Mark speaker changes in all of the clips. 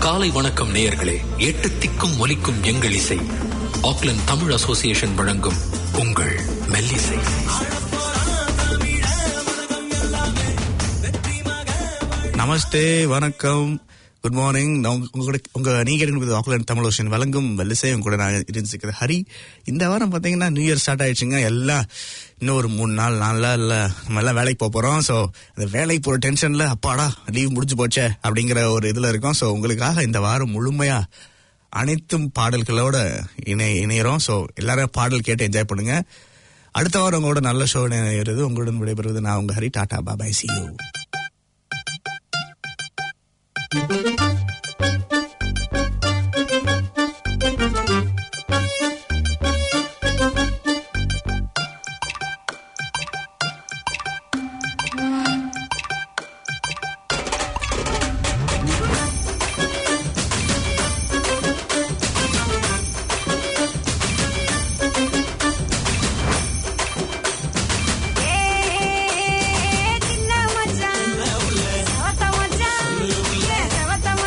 Speaker 1: காலை வணக்கம் நேயர்களே எட்டு திக்கும் ஒலிக்கும் எங்கள் இசை ஆக்லண்ட் தமிழ் அசோசியேஷன் வழங்கும் உங்கள் மெல்லிசை
Speaker 2: நமஸ்தே வணக்கம் குட் மார்னிங் நான் உங்க கூட உங்க நீங்க இருக்கிறது ஆக்லாண்ட் தமிழ் ஓஷன் வழங்கும் வெல்லிசை உங்க கூட நான் இருந்துருக்கிறது ஹரி இந்த வாரம் பாத்தீங்கன்னா நியூ இயர் ஸ்டார்ட் ஆயிடுச்சுங்க எல்லாம் இன்னும் ஒரு மூணு நாள் நாலா இல்ல நம்ம எல்லாம் வேலைக்கு போக போறோம் ஸோ அந்த வேலைக்கு போற டென்ஷன்ல அப்பாடா லீவ் முடிஞ்சு போச்சே அப்படிங்கிற ஒரு இதுல இருக்கோம் ஸோ உங்களுக்காக இந்த வாரம் முழுமையா அனைத்தும் பாடல்களோட இணை இணையறோம் ஸோ எல்லாரும் பாடல் கேட்டு என்ஜாய் பண்ணுங்க அடுத்த வாரம் உங்களோட நல்ல ஷோ இணையிறது உங்களுடன் விடைபெறுவது நான் உங்க Hari tata bye bye see you
Speaker 3: சின்ன மச்சான் சவத்த மச்சான் சவத்த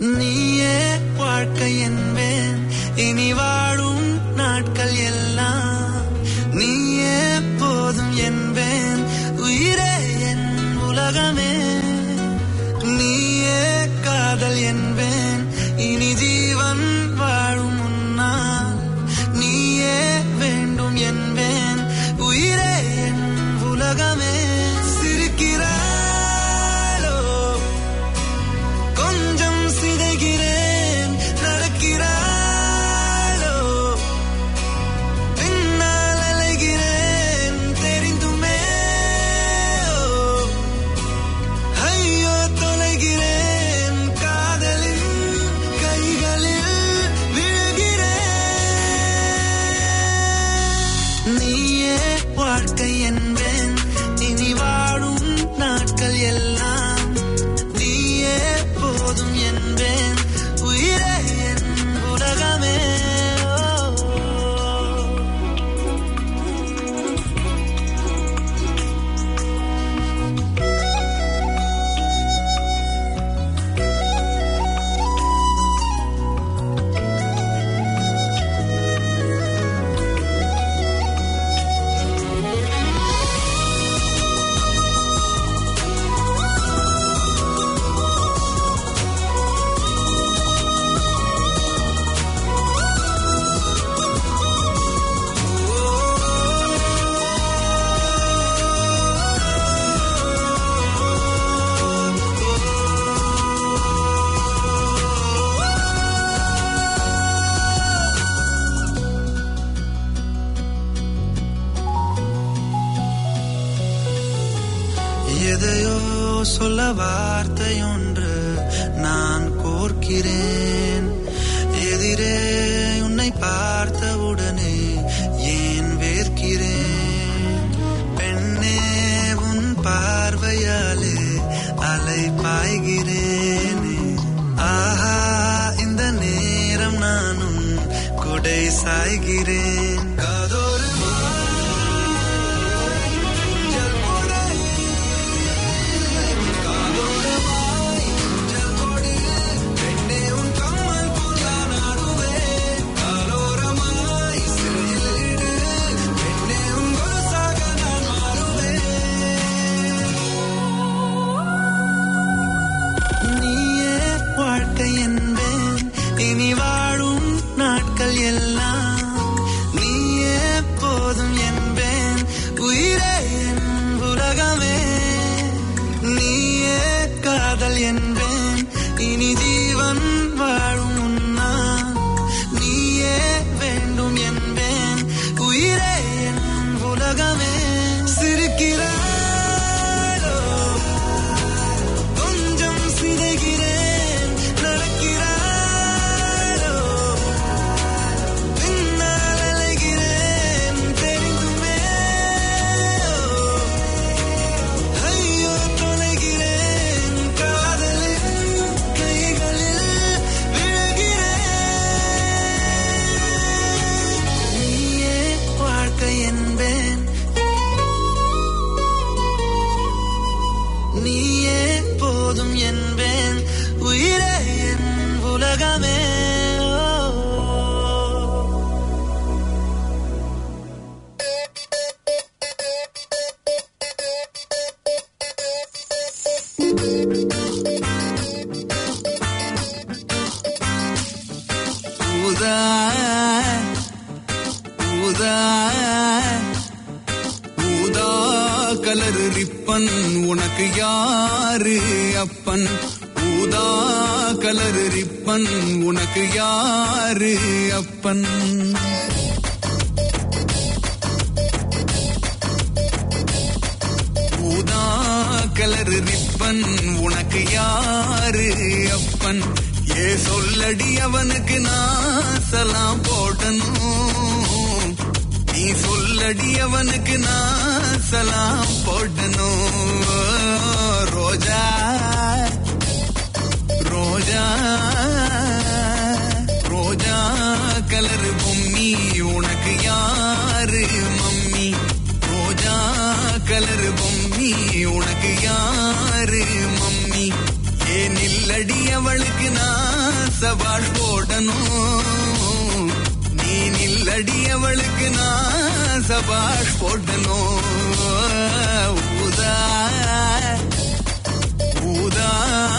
Speaker 3: நீயே வாழ்க்கை என்பேன் இனி வாழும் நாட்கள் எல்லாம் நீயே போதும் என்பேன் உயிரே என் உலகமே நீயே காதல் என்பேன் இனி ஜீவன் வாழும் முன்னால் நீயே வேண்டும் என்பேன் உயிரே என் உலகமே சிரிக்கிறாளோ கொஞ்சம் சிதைகிறேன் நடக்கிறாளோ பின்னால் அலைகிறேன் தெரிந்துமே ஐயோ தொலைகிறேன் காதலின் கைகளில் விழுகிறேன் நீயே வாழ்க்கை என்பேன் இனி வாழும் நாட்கள் எல்லாம் நீயே போதும் என்பேன் உயிரே என் உலகமே எதையோ சொல்ல வார்த்தை ஒன்று நான் கோர்க்கிறேன் எதிரே உன்னை பார்த்தவுடனே ஏன் வேர்க்கிறேன் பெண்ணே உன் பார்வையாலே அலை பாய்கிறேனே ஆஹா இந்த நேரம் நானும் குடை சாய்கிறேன் காதோறு மஞ்சள் முறை காதோரமாய் ஊஞ்சல் கொடு, பெண்ணே உன் கம்மல் போல் நான் ஆடுவேன். காலோரமாய் சிறையில் இடு, பெண்ணே உன் கொலுசாக நான் மாறுவேன். நீயே வாழ்க்கை என்பேன் இனி வாழும் நாட்கள் எல்லாம் நீயே போதும் என்பேன் உயிரே என் உலகமே நீயே காதல் என்பேன் இனி ஜீவன் வாழும் உன்னால் நீயே வேண்டும் என்பேன் உயிரே என் உலகமே சிரிக்கிறாளோ கொஞ்சம் சிதைகிறேன் நடக்கிறாளோ பின்னால் அலைகிறேன் தெரிந்துமே ஐயோ தொலைகிறேன் காதலின் கைகளில் விழுகிறேன் நீயே வாழ்க்கை என்பேன் நீயே போதும் என்பேன் உயிரே என் உலகமே ஊதா ஊதா
Speaker 4: ஊதா கலர் ரிப்பன் உனக்கு யாரு அப்பன் ஊதா கலர் ரிப்பன் உனக்கு யாரு அப்பன் ஊதா கலர் ரிப்பன் உனக்கு யாரு அப்பன் ஏ சொல்லடி அவனுக்கு நான் சலாம் போடணும் நீ சொல்லடி அவனுக்கு நான் சலாம் போடணும் ரோஜா ரோஜா ரோஜா கலர் பொம்மி உனக்கு யாரு மம்மி ரோஜா கலர் பொம்மி உனக்கு யாரு மம்மி ஏன் இல்லடி அவளுக்கு நான் சபாஷ் போடணும் நீ நில்லடி அவளுக்கு நான் சபாஷ் போடணும் ஊதா ஊதா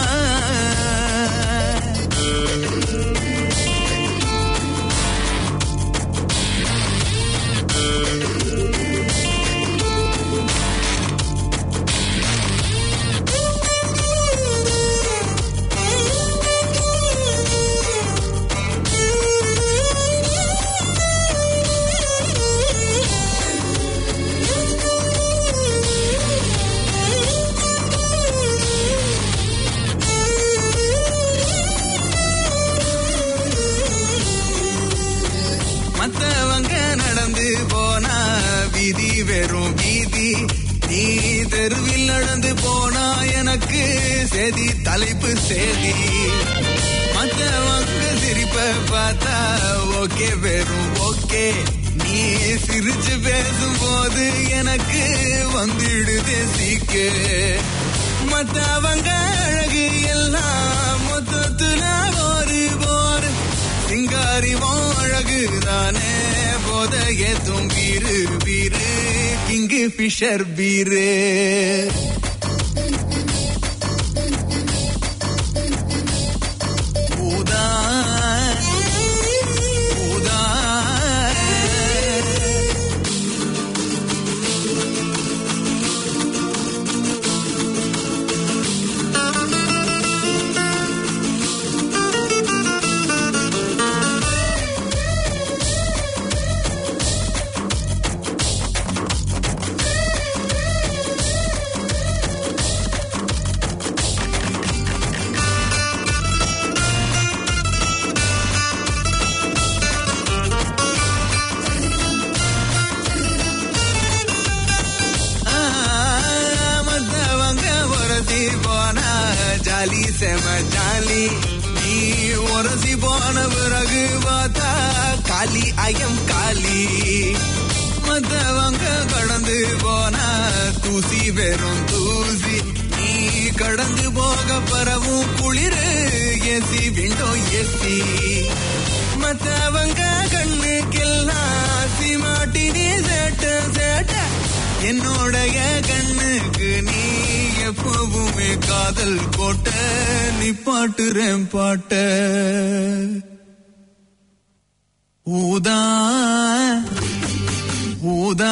Speaker 4: மத்தவங்க நடந்து போனா வீதி வெறும் வீதி நீ தெருவில் நடந்து போனா எனக்கு செதி தலைப்பு சேதி மத்தவங்க சிரிப்ப பார்த்தா ஓகே வெறும் ஓகே நீ சிரிச்சு பேசும்போது எனக்கு வந்துடுதே சீக்கு மத்தவங்க அழகு எல்லாம் மொத்தத்துல ஒரு போர் சிங்காரி அழகு தானே போதைய தும்பீரு பீரு கிங்கு ஃபிஷர் பீரு ஊதா ஊதா ஆ, மத்தவங்க உரசி போனா ஜாலி செம ஜாலி நீ உரசி போன பிறகு பார்த்தா காலி ஐயம் காலி மத்தவங்க கடந்து போனா தூசி வெறும் தூசி நீ கடந்து போக பரவும் குளிரு ஏசி விண்டோ ஏசி மத்தவங்க கண்ணுக்கெல்லாம் சிமாட்டி நீ சேட்ட சேட்ட என்னோடைய கண்ணுக்கு நீ எப்பவுமே காதல் கோட்ட நீ பாட்டுறேன் பாட்ட ஊதா ஊதா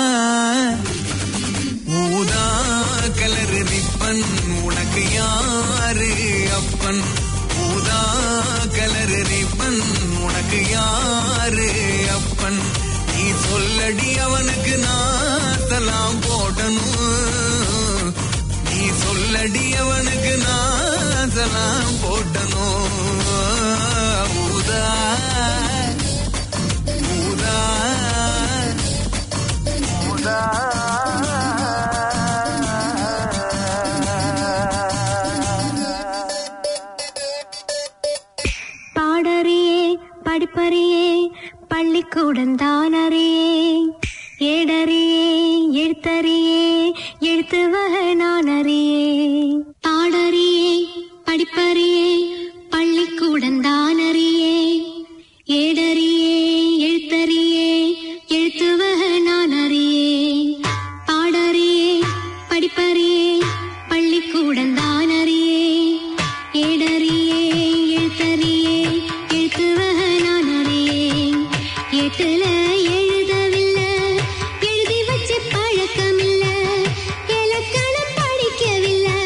Speaker 4: ஊதா கலர் ரிப்பன் உனக்கு யாரு அப்பன் ஊதா கலர் ரிப்பன் உனக்கு யாரு அப்பன் நீ சொல்லடி அவனுக்கு நான் சலாம் போடணும் நீ சொல்லடி அவனுக்கு நான் சலாம் போடணும் ஊதா ஊதா
Speaker 5: பாடறியே படிப்பறியே பள்ளிக்கூடம் தான் அறியே ஏடறியே எழுத்தறியே எழுத்து வகை நான் அறியே பாடறியே படிப்பறியே பள்ளிக்கூடம் தான் அறியே ஏடறியே எழுத்தறியே எழுத்து வகை நான் அறியே பாடறியே படிப்பறியே பள்ளிக்கூடம் தான் அறியே ஏடறியே எழுத்தறியே எழுத்து வகை நான் அறியேன் எட்டுல எழுதவில்லை எழுதி வச்சு பழக்கமில்லை இலக்கணம் படிக்கவில்லை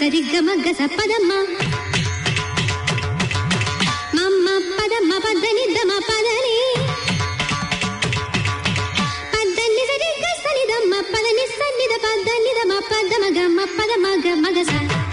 Speaker 5: సరి గమ గస పదమ్మ మమ్మ పదమ్మ పదని దమ పదని పద్దని సరి గసని దమ్మ పదని సన్నిద పద్దని దమ పదమ గమ పదమ గమ గస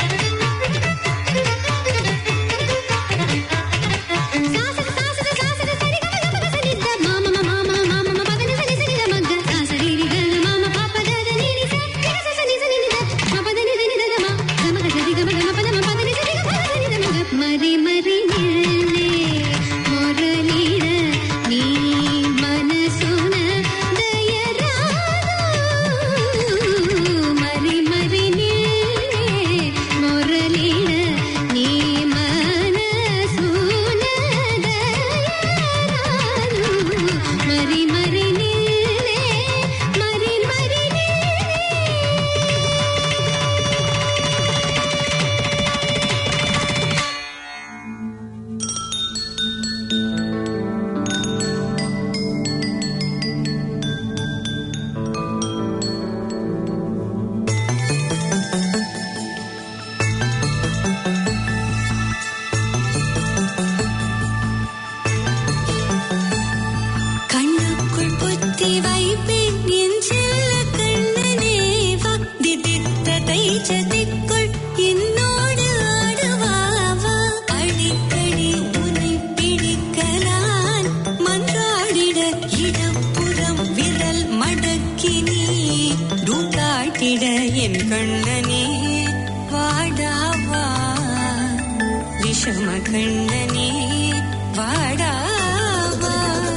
Speaker 5: సాసర సాసర సాసర సరి గమ గమ గసని ద మామ మామ మామ మామ పదని సని సని ద మగ్గ సాసరి రి గ మామ పాప ద ద ని ని స ని గ స సని సని ని ద మ పదని ద ని ద ద మ గమ గ సరి గమ గమ పద మ పదని సరి గమ గ సని ద మ గ మరి మరి నిల్నే మొరలిడ నీ మనసున దయరాదు మరి మరి నిల్నే మొరలిడ నీ మనసున దయరాదు మరి మరి నిల్నే మరి మరి నిల్నే
Speaker 6: கண்ணுக்குள் புத்தி வைப்பேன் என் செல்ல கண்ணனே வா திதித்ததை சதிக்குள் என்னோடு ஆடுவாவா அடிக்கடி உன்னை பிடிக்க நான் மன்றாடிட இடப்புறம் விரல் மடக்கி நீ டூட்டாட்டிட என் கண்ணனே வாடாவா விஷம கண்ணனே வாடாவா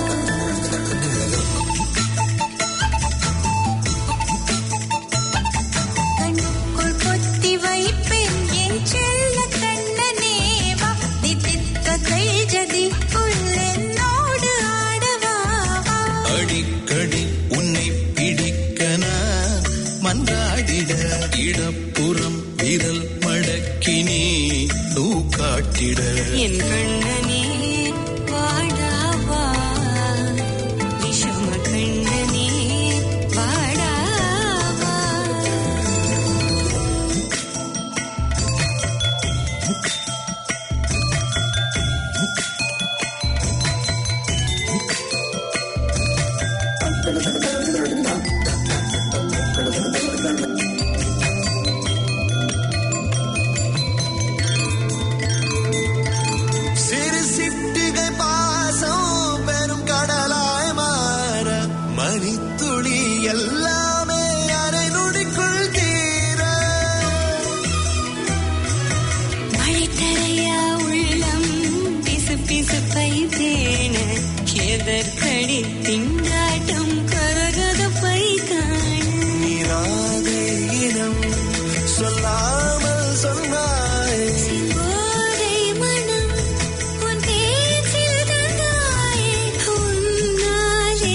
Speaker 6: கண்ணுக்குள் பொத்தி வைப்பேன் என் செல்ல கண்ணனே வா தித்தித்த ஜதி என்னோடு ஆடவா
Speaker 3: அடிக்கடி உன்னை பிடிக்க நான் மன்றாடிட இடப்புறம் விரல் மடக்கினி தூக்காட்டிட
Speaker 6: என் கண்ணனே வாடாவா விஷம கண்ணனே வாடாவா
Speaker 3: சிறு சிட்டுகை பாசம் பெரும் கடலாய் மாற மணித்துளி எல்லாமே அரை நொடிக்குள் தீர
Speaker 6: மழைத்தரையா உள்ளம் பிசு பிசு பைத்தேன எதற்கடி திண்டாட்டம் கரகத பை காண
Speaker 3: நீராதை இனம் சொல்லாமல் சொன்னாய்
Speaker 6: போதை மனம் உன் பேச்சில் தந்தாயே உன்னாலே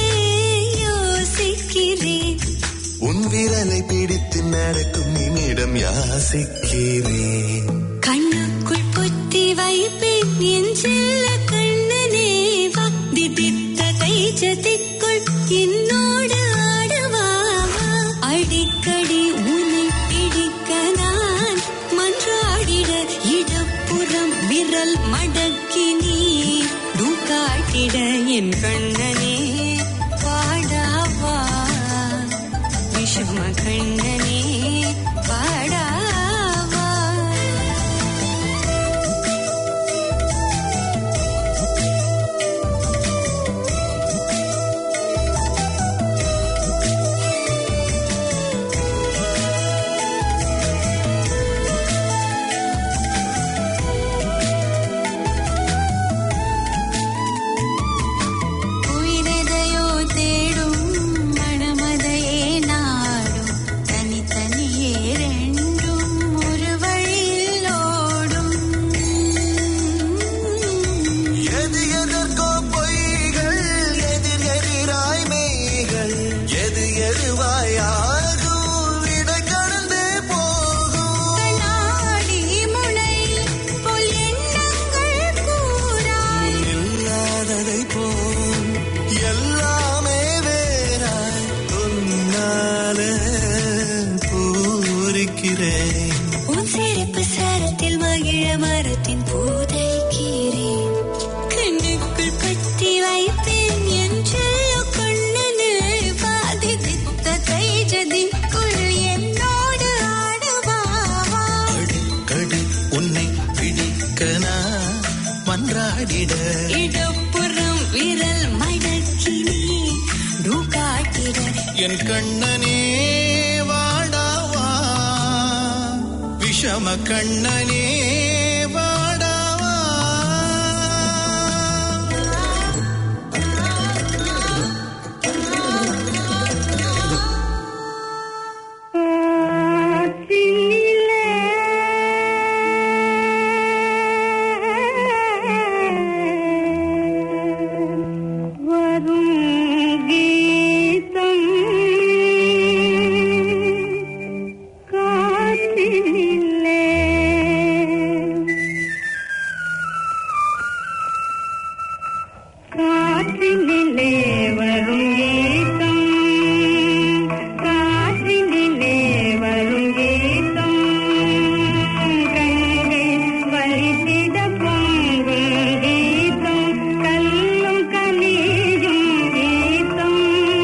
Speaker 6: யோசிக்கிறேன்
Speaker 3: உன் விரலை பிடித்து நடக்கும் நிமிடம் யாசிக்கிறேன்
Speaker 6: கண்ணுக்குள் பொத்தி வைப்பேன் என் செல்ல கண்ணனே வா திதித்த தைச்சதிக்குள் என்னோடு ஆடுவா அடிக்கடி உன்னை பிடிக்க நான் மன்றாடிட இடப்புறம் விரல் மடக்கி நீ டூக்காட்டிட என் கண்ணனே வாடாவா விஷம கண்ணனே வாடாவா
Speaker 4: ஆடிட
Speaker 6: இடப்புறம் விரல் மடக்கி நீ டூ காட்டிட
Speaker 4: என் கண்ணனே வாடாவா விஷம கண்ணனே வாடாவா
Speaker 5: வரும் கீதம் காற்றினிலே காற்றினிலே வரும் கீதம் காற்றினிலே வரும் கீதம் கங்கை வலித்திட பொங்கும் கீதம் கல்லும் கனியும் கீதம்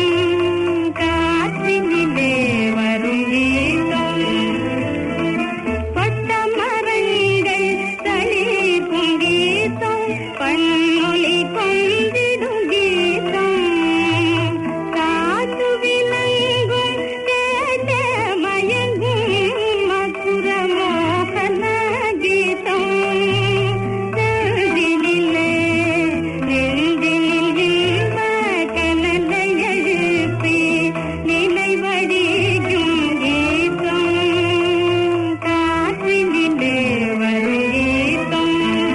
Speaker 5: காற்றினிலே வரும் கீதம் பட்ட மரங்கள் தளிர்க்கும் கீதம் பன்மொழி பொங்கிடும் கீதம் காத்து விளங்கும் கேட்ட மயங்கும் மதுர மோகன கீதம் நெஞ்சினிலே நெஞ்சினில் இன்ப கனலை எழுப்பி நினைவடிக்கும் கீதம் காற்றினிலே வரும் கீதம்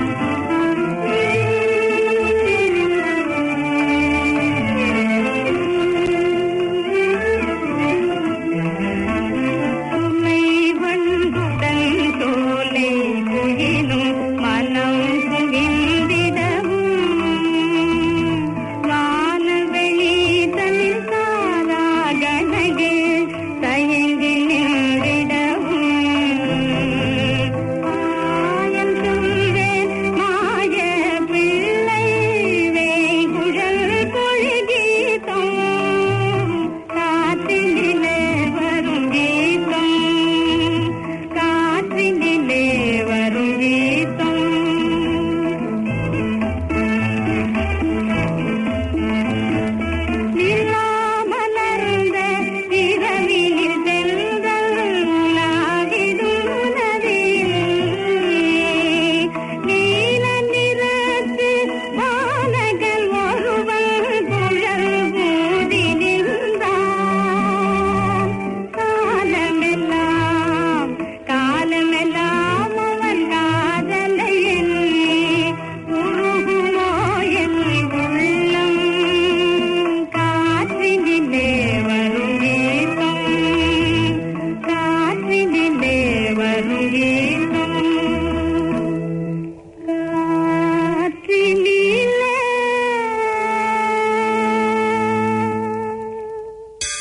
Speaker 5: சுமை வண்டுடன் தோலை குயிலும் மனம் குவிந்திடவும் வானவெளி தனில் சாரா கனகு தயங்கி நின்றிடவும் ஆயம் சொல்வேன் மாய பிள்ளை வேங்குழல் கொள்கீதம் காற்றினிலே வரும் கீதம் காற்றினிலே வரும் கீதம் நிலாமலர்ந்த இரவினில் தென்றல் உலாவிடும் நதியில் நீல நிறத்து வானகல் ஒருவன் குழல் ஊதி நின்றான் காலமெல்லாம் காலமெல்லாம் அவன் காதலை எண்ணி உருகுமோ என் உள்ளம் காற்றினிலே வரும் கீதம் காற்றினிலே வரும் கீதம் காற்றினிலே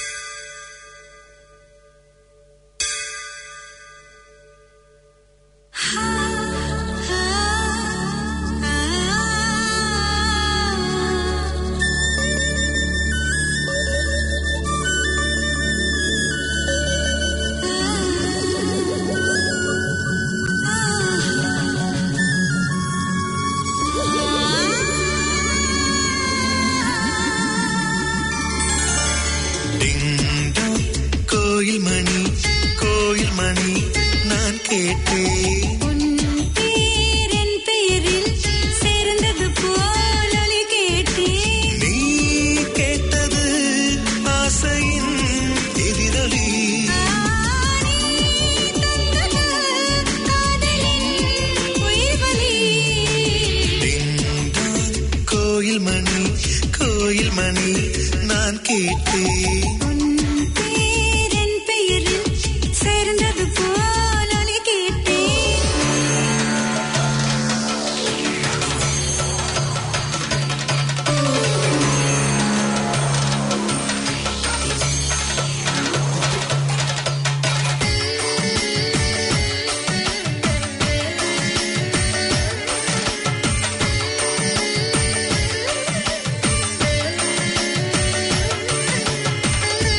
Speaker 3: டிங்டாங், கோயில் மணி கோயில் மணி நான் கேட்டேன்
Speaker 6: உன் பேரின் பெயரில் சேர்ந்தது போல் ஒலி கேட்டேன்
Speaker 3: நீ கேட்டது ஆசையின் எதிரொலி டிங்டாங், கோயில் மணி கோயில் மணி நான் கேட்டேன்
Speaker 6: சேர்ந்தது போல் ஒலி கேட்டேன்
Speaker 5: காற்றினிலே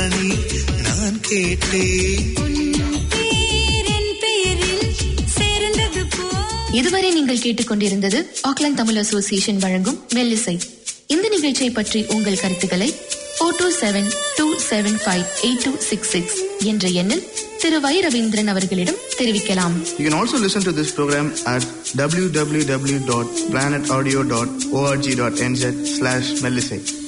Speaker 3: மணி நான் கேட்டேன்
Speaker 6: உன் பேர் என் பெயரில் சேர்ந்தது போல்
Speaker 7: இதுவரை நீங்கள் கேட்டுக்கொண்டிருந்தது ஆக்லாந்து தமிழ் அசோசியேஷன் வழங்கும் மெல்லிசை இந்த நிகழ்ச்சியை பற்றி உங்கள் கருத்துக்களை four two seven two seven five eight two six six என்ற எண்ணில் திரு வை ரவீந்திரன் அவர்களிடம் தெரிவிக்கலாம்
Speaker 2: You can also listen to this program at www.planetaudio.org.nz slash Melisate.